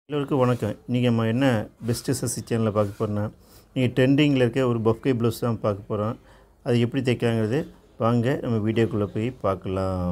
எல்லோருக்கும் வணக்கம் இன்றைக்கி நம்ம என்ன பெஸ்ட்டு சசி சேனலில் பார்க்க போகிறோன்னா நீங்கள் ட்ரெண்டிங்கில் இருக்க ஒரு பஃப்கை ப்ளவுஸ் தான் பார்க்க போகிறோம் அது எப்படி தைக்கலாங்கிறது வாங்க நம்ம வீடியோக்குள்ளே போய் பார்க்கலாம்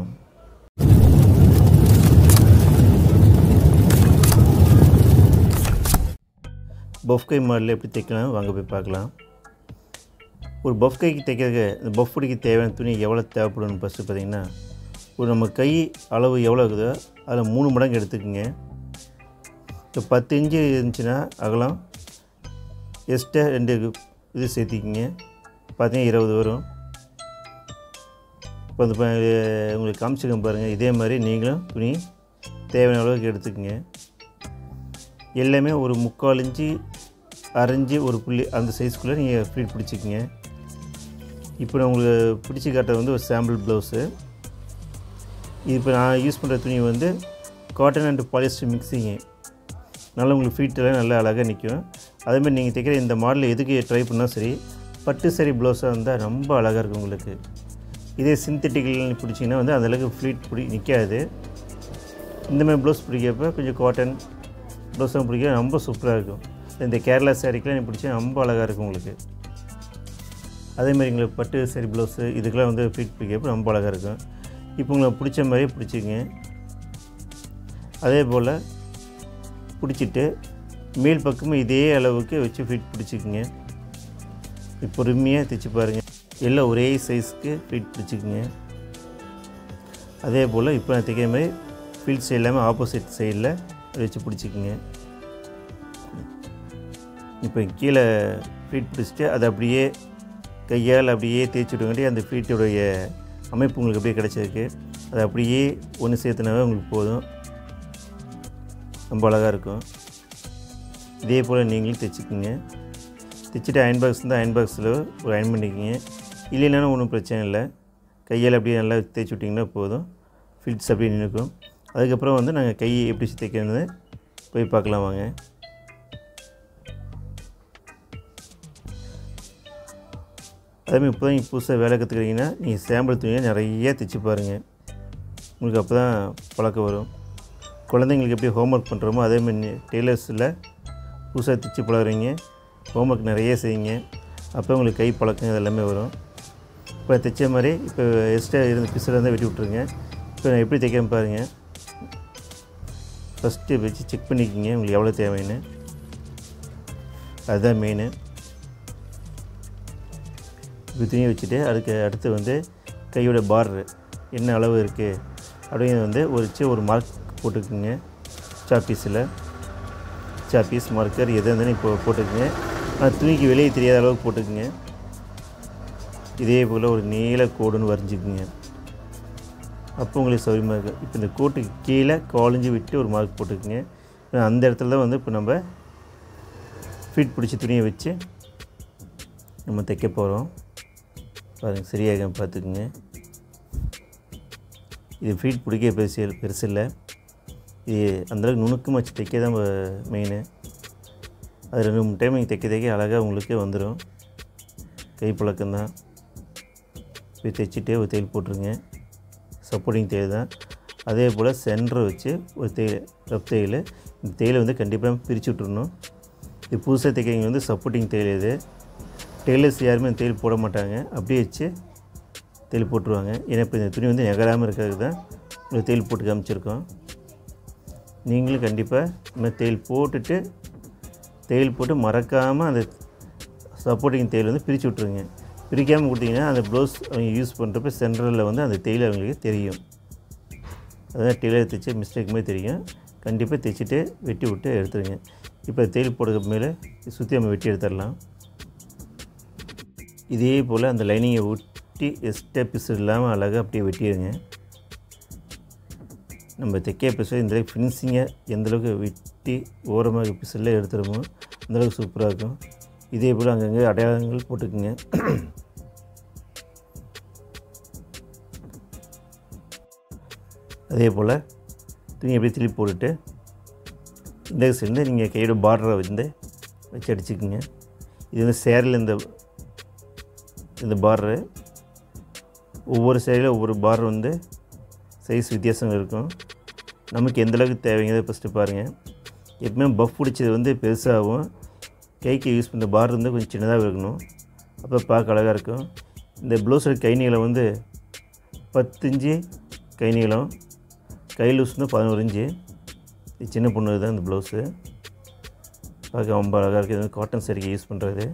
பஃப்கை மாடலில் எப்படி தைக்கலாம் வாங்க போய் பார்க்கலாம் ஒரு பஃப் கைக்கு தைக்கிறதுக்கு இந்த பஃப் பிடிக்க தேவையான துணி எவ்வளோ தேவைப்படும் ஃபஸ்ட்டு பார்த்தீங்கன்னா ஒரு நம்ம கை அளவு எவ்வளோ இருக்குதோ அதில் மூணு மடங்கு எடுத்துக்கோங்க இப்போ பத்து இன்ச்சு இருந்துச்சுன்னா அகலம் எக்ஸ்ட்ரா ரெண்டு இது சேர்த்திக்கிங்க பார்த்தீங்கன்னா இருபது வரும் இப்போ வந்து பா- உங்களுக்கு காமிச்சிருக்கேன் பாருங்கள் இதே மாதிரி நீங்களும் துணி தேவையான அளவுக்கு எடுத்துக்கங்க எல்லாமே ஒரு முக்கால் இன்ச்சு அரைஞ்சி ஒரு புள்ளி அந்த சைஸ்க்குள்ளே நீங்கள் ஃப்ளீட் பிடிச்சிக்கிங்க இப்போ நான் உங்களுக்கு பிடிச்சி காட்டுறது வந்து ஒரு சாம்பிள் ப்ளவுஸு இது இப்போ நான் யூஸ் பண்ணுற துணி வந்து காட்டன் அண்ட் பாலிஸ்டர் மிக்சிங்கு நல்லா உங்களுக்கு ஃபீட்டெல்லாம் நல்லா அழகாக நிற்கும் அதேமாதிரி நீங்கள் தைக்கிற இந்த மாடல் எதுக்கு ட்ரை பண்ணால் சரி பட்டு சரி ப்ளவுஸாக இருந்தால் ரொம்ப அழகாக இருக்கும் உங்களுக்கு இதே சிந்தட்டிக்கல் பிடிச்சிங்கன்னா வந்து அந்தளவுக்கு ஃப்ளீட் பிடி நிற்காது இந்த மாதிரி ப்ளவுஸ் பிடிக்கிறப்ப கொஞ்சம் காட்டன் ப்ளவுஸாக பிடிக்க ரொம்ப சூப்பராக இருக்கும் இந்த கேரளா சாரீக்கெலாம் நீ பிடிச்சா ரொம்ப அழகாக இருக்கும் உங்களுக்கு அதேமாதிரி எங்களுக்கு பட்டு சரி ப்ளவுஸு இதுக்கெல்லாம் வந்து ஃபிட் பிடிக்கிறப்ப ரொம்ப அழகாக இருக்கும் இப்போ உங்களுக்கு பிடிச்ச மாதிரியே பிடிச்சிங்க அதே போல் பிடிச்சிட்டு மேல் பக்கமும் இதே அளவுக்கு வச்சு ஃபிட் பிடிச்சிக்குங்க இப்போ பொறுமையாக தைச்சு பாருங்கள் எல்லாம் ஒரே சைஸ்க்கு ஃபிட் பிடிச்சிக்குங்க அதே போல் இப்போ நான் தைக்கிற மாதிரி ஃபீல்ட்ஸ் எல்லாமே ஆப்போசிட் சைடில் வச்சு பிடிச்சிக்குங்க இப்போ கீழே ஃபீட் பிடிச்சிட்டு அதை அப்படியே கையால் அப்படியே தேய்ச்சி விடுங்காட்டி அந்த ஃபீட்டுடைய அமைப்பு உங்களுக்கு அப்படியே கிடச்சிருக்கு அதை அப்படியே ஒன்று சேர்த்துனாவே உங்களுக்கு போதும் ரொம்ப அழகாக இருக்கும் இதே போல் நீங்களும் தைச்சிக்கோங்க தைச்சிட்டு அயன் பாக்ஸ் இருந்தால் அயன் பாக்ஸில் ஒரு அயன் பண்ணிக்கோங்க இல்லைனாலும் ஒன்றும் பிரச்சனை இல்லை கையால் அப்படியே நல்லா தேய்ச்சி விட்டிங்கன்னா போதும் ஃபில்ட்ஸ் அப்படியே நின்றுக்கும் அதுக்கப்புறம் வந்து நாங்கள் கையை எப்படி தைக்கிறது போய் பார்க்கலாம் வாங்க அதேமாதிரி இப்போ தான் நீங்கள் புதுசாக வேலை கற்றுக்கிறீங்கன்னா நீங்கள் சாம்பிள் துணியை நிறைய தைச்சு பாருங்கள் உங்களுக்கு அப்போ தான் பழக்கம் வரும் குழந்தைங்களுக்கு எப்படி ஹோம்ஒர்க் பண்ணுறோமோ அதேமாதிரி டெய்லர்ஸில் புதுசாக தைச்சு பழகுறீங்க ஹோம்ஒர்க் நிறைய செய்யுங்க அப்போ உங்களுக்கு கை பழக்கம் இது எல்லாமே வரும் இப்போ தைச்ச மாதிரி இப்போ எக்ஸ்ட்ரா இருந்த பிசில் இருந்தால் வெட்டி விட்ருங்க இப்போ நான் எப்படி தைக்கிறேன் பாருங்கள் ஃபஸ்ட்டு வச்சு செக் பண்ணிக்கோங்க உங்களுக்கு எவ்வளோ தேவைன்னு அதுதான் மெயின் இப்போ துணியை வச்சுட்டு அதுக்கு அடுத்து வந்து கையோட பார்டரு என்ன அளவு இருக்குது அப்படிங்கிறது வந்து ஒரு சி- ஒரு மார்க் போட்டுக்குங்க சாப்பீஸில் சாப்பீஸ் மார்க்கர் எது இருந்தாலும் இப்போ போட்டுக்குங்க ஆனால் துணிக்கு வெளியே தெரியாத அளவுக்கு போட்டுக்குங்க இதே போல் ஒரு நீல கோடுன்னு வரைஞ்சிக்குங்க அப்போ உங்களுக்கு சௌரியமாக இருக்கும் இப்போ இந்த கோட்டுக்கு கீழே காலஞ்சி விட்டு ஒரு மார்க் போட்டுக்குங்க இப்போ அந்த இடத்துல தான் வந்து இப்போ நம்ம ஃபிட் பிடிச்ச துணியை வச்சு நம்ம தைக்க போகிறோம் பாருங்கள் சரியாக பார்த்துக்குங்க இது ஃபீட் பிடிக்க பெருசு பெருசு இல்லை இது அந்தளவுக்கு நுணுக்கமாக வச்சு தைக்க தான் மெயின் அது ரெண்டு மூணு டைம் நீங்கள் தைக்க தைக்க அழகாக உங்களுக்கே வந்துடும் கை பழக்கம் தான் போய் தைச்சிட்டு ஒரு தையல் போட்டுருங்க சப்போர்ட்டிங் தையல் தான் அதே போல் சென்டர் வச்சு ஒரு தையல் ரப் தையல் இந்த தையலை வந்து கண்டிப்பாக பிரித்து விட்டுறணும் இது புதுசாக தைக்கிறவங்க வந்து சப்போர்ட்டிங் தையல் இது டெய்லர்ஸ் யாருமே இந்த தையல் போட மாட்டாங்க அப்படியே வச்சு தையல் போட்டுருவாங்க ஏன்னா இப்போ இந்த துணி வந்து நகராமல் இருக்கிறதுக்கு தான் ஒரு தையல் போட்டு காமிச்சிருக்கோம் நீங்களும் கண்டிப்பாக இந்த மாதிரி தையல் போட்டுட்டு தையல் போட்டு மறக்காமல் அந்த சப்போர்ட்டிங் தையல் வந்து பிரித்து விட்ருங்க பிரிக்காமல் கொடுத்தீங்கன்னா அந்த ப்ளவுஸ் அவங்க யூஸ் பண்ணுறப்ப சென்டரில் வந்து அந்த தையல் அவங்களுக்கு தெரியும் அதான் டெய்லர் தைச்ச மிஸ்டேக் மாதிரி தெரியும் கண்டிப்பாக தைச்சிட்டு வெட்டி விட்டு எடுத்துருங்க இப்போ தையல் போடுறதுக்கு மேலே சுற்றி நம்ம வெட்டி எடுத்துடலாம் இதே போல் அந்த லைனிங்கை ஒட்டி எக்ஸ்ட்ரா பீஸ் இல்லாமல் அழகாக அப்படியே வெட்டிடுங்க நம்ம தைக்க பீஸை இந்த அளவுக்கு ஃபினிஷிங்காக எந்தளவுக்கு வெட்டி ஓரமாக பீஸில் எடுத்துருமோ அந்தளவுக்கு சூப்பராக இருக்கும் இதே போல் அங்கங்கே அடையாளங்கள் போட்டுக்குங்க அதே போல் துணி அப்படியே திருப்பி போட்டுட்டு இந்த சைடு நீங்கள் கையோட பார்டரை வந்து வச்சு அடிச்சுக்குங்க இது வந்து சேரில் இந்த இந்த பார்டரு ஒவ்வொரு சைடில் ஒவ்வொரு பார்டர் வந்து சைஸ் வித்தியாசம் இருக்கும் நமக்கு எந்த அளவுக்கு தேவைங்கிறத ஃபஸ்ட்டு பாருங்கள் எப்பவுமே பஃப் பிடிச்சது வந்து பெருசாகவும் கைக்கு யூஸ் பண்ணுற பார் வந்து கொஞ்சம் சின்னதாக இருக்கணும் அப்போ பார்க்க அழகாக இருக்கும் இந்த ப்ளவுஸோட கை நீளம் வந்து பத்து இன்ச்சு கை நீளம் கை லூஸ் வந்து பதினோரு இன்ச்சு இது சின்ன பொண்ணு தான் இந்த ப்ளவுஸு பார்க்க ரொம்ப அழகாக இருக்குது இது காட்டன் சரிக்கு யூஸ் பண்ணுறது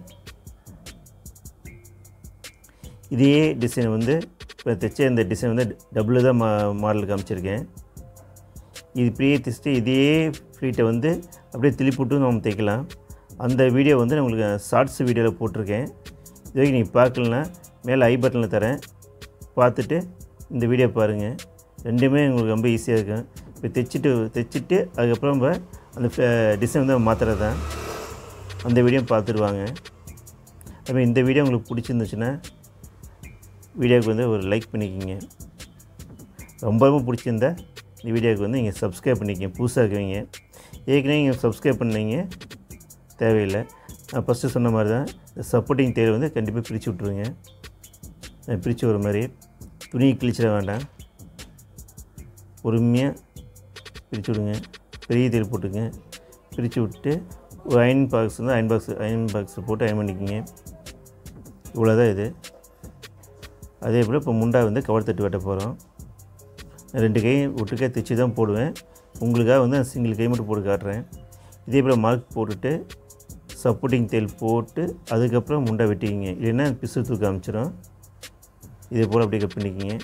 இதே டிசைன் வந்து இப்போ தைச்ச இந்த டிசைன் வந்து டபுள் தான் மா மாடல் காமிச்சிருக்கேன் இது இப்படியே தைச்சிட்டு இதே ஃப்ளீட்டை வந்து அப்படியே திருப்பிவிட்டு நம்ம தைக்கலாம் அந்த வீடியோ வந்து நான் உங்களுக்கு ஷார்ட்ஸ் வீடியோவில் போட்டிருக்கேன் இது வரைக்கும் நீங்கள் பார்க்கலனா மேலே ஐ பட்டனில் தரேன் பார்த்துட்டு இந்த வீடியோ பாருங்கள் ரெண்டுமே உங்களுக்கு ரொம்ப ஈஸியாக இருக்கும் இப்போ தைச்சிட்டு தைச்சிட்டு அதுக்கப்புறம் நம்ம அந்த டிசைன் வந்து மாற்றுறது தான் அந்த வீடியோ பார்த்துருவாங்க அதுமாதிரி இந்த வீடியோ உங்களுக்கு பிடிச்சிருந்துச்சுன்னா வீடியோவுக்கு வந்து ஒரு லைக் பண்ணிக்கோங்க ரொம்ப ரொம்ப பிடிச்சிருந்தா இந்த வீடியோவுக்கு வந்து நீங்கள் சப்ஸ்கிரைப் பண்ணிக்கங்க புதுசாக இருக்குவீங்க ஏற்கனவே நீங்கள் சப்ஸ்கிரைப் பண்ணீங்க தேவையில்லை நான் ஃபஸ்ட்டு சொன்ன மாதிரி தான் இந்த சப்போர்ட்டிங் தேவை வந்து கண்டிப்பாக பிரித்து விட்ருங்க பிரித்து ஒரு மாதிரி துணியை கிழிச்சிட வேண்டாம் பொறுமையாக பிரித்து விடுங்க பெரிய தேல் போட்டுங்க பிரித்து விட்டு ஒரு அயன் பாக்ஸ் வந்து அயன் பாக்ஸ் அயன் பாக்ஸில் போட்டு அயன் பண்ணிக்கிங்க இவ்வளோதான் இது அதே போல் இப்போ முண்டா வந்து கவர் தட்டு வெட்ட போகிறோம் ரெண்டு கையும் ஒட்டுக்கா தைச்சி தான் போடுவேன் உங்களுக்காக வந்து நான் சிங்கிள் கை மட்டும் போட்டு காட்டுறேன் இதே போல் மார்க் போட்டுட்டு சப்போர்ட்டிங் தேல் போட்டு அதுக்கப்புறம் முண்டை வெட்டிக்கிங்க இல்லைன்னா பிசு தூக்க அமைச்சிடும் இதே போல் அப்படியே கட் பண்ணிக்கிங்க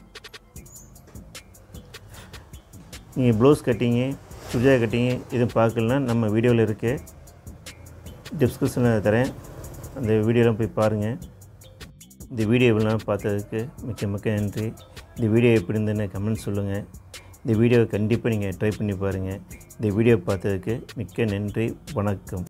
நீங்கள் ப்ளவுஸ் கட்டிங்க சுடிதார் கட்டிங்க எதுவும் பார்க்கலனா நம்ம வீடியோவில் இருக்குது டிஸ்கிரிப்ஷனில் தரேன் அந்த வீடியோலாம் போய் பாருங்கள் இந்த வீடியோவெல்லாம் பார்த்ததுக்கு மிக்க மிக்க நன்றி இந்த வீடியோ எப்படி இருந்ததுன்னு கமெண்ட் சொல்லுங்கள் இந்த வீடியோவை கண்டிப்பாக நீங்கள் ட்ரை பண்ணி பாருங்கள் இந்த வீடியோ பார்த்ததுக்கு மிக்க நன்றி வணக்கம்